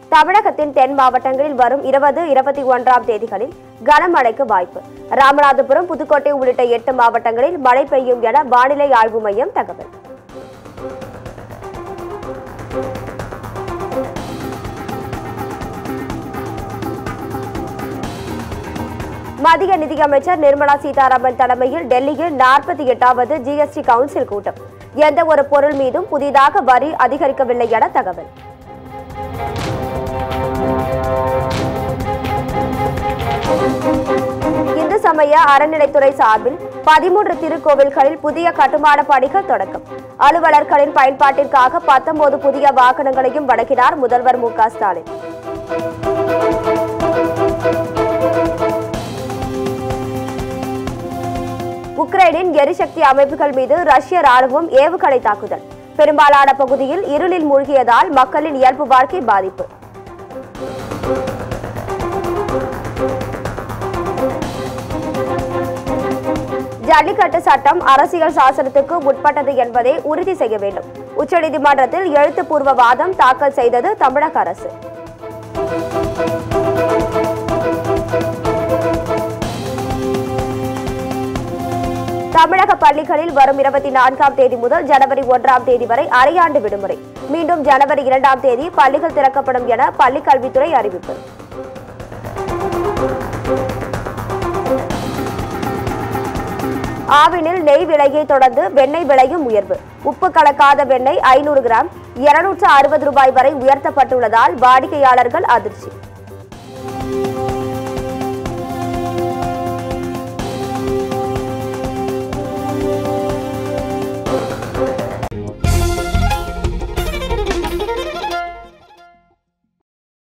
தமிழகத்தின் தென் மாவட்டங்களில் வரும் இருபது இருபத்தி ஒன்றாம் தேதிகளில் கனமழைக்கு வாய்ப்பு ராமநாதபுரம் புதுக்கோட்டை உள்ளிட்ட எட்டு மாவட்டங்களில் மழை பெய்யும் என வானிலை ஆய்வு மையம் தகவல் மத்திய நிதியமைச்சர் நிர்மலா சீதாராமன் தலைமையில் டெல்லியில் நாற்பத்தி எட்டாவது ஜிஎஸ்டி கவுன்சில் கூட்டம் எந்த ஒரு பொருள் மீதும் புதிதாக வரி அதிகரிக்கவில்லை என தகவல் இந்து சமய அறநிலைத்துறை சார்பில் பதிமூன்று திருக்கோவில்களில் புதிய கட்டுமான பணிகள் தொடக்கம் அலுவலர்களின் பயன்பாட்டிற்காக பத்தொன்பது புதிய வாகனங்களையும் வழங்கினார் முதல்வர் மு க ஸ்டாலின் உக்ரைனின் எரிசக்தி அமைப்புகள் மீது ரஷ்ய ராணுவம் ஏவுகணை தாக்குதல் பெரும்பாலான பகுதியில் இருளில் மூழ்கியதால் மக்களின் இயல்பு வாழ்க்கை பாதிப்பு ஜல்லிக்கட்டு சட்டம் அரசியல் சாசனத்துக்கு உட்பட்டது என்பதை உறுதி செய்ய வேண்டும் உச்சநீதிமன்றத்தில் எழுத்துப்பூர்வ வாதம் தாக்கல் செய்தது தமிழக அரசு தமிழக பள்ளிகளில் வரும் இருபத்தி நான்காம் தேதி முதல் ஜனவரி ஒன்றாம் தேதி வரை அரையாண்டு விடுமுறை மீண்டும் ஜனவரி இரண்டாம் தேதி பள்ளிகள் திறக்கப்படும் என பள்ளிக் கல்வித்துறை அறிவிப்பு ஆவினில் நெய் விலையை தொடர்ந்து வெண்ணெய் விலையும் உயர்வு உப்பு கலக்காத வெண்ணெய் ஐநூறு கிராம் இருநூற்று அறுபது ரூபாய் வரை உயர்த்தப்பட்டுள்ளதால் வாடிக்கையாளர்கள் அதிர்ச்சி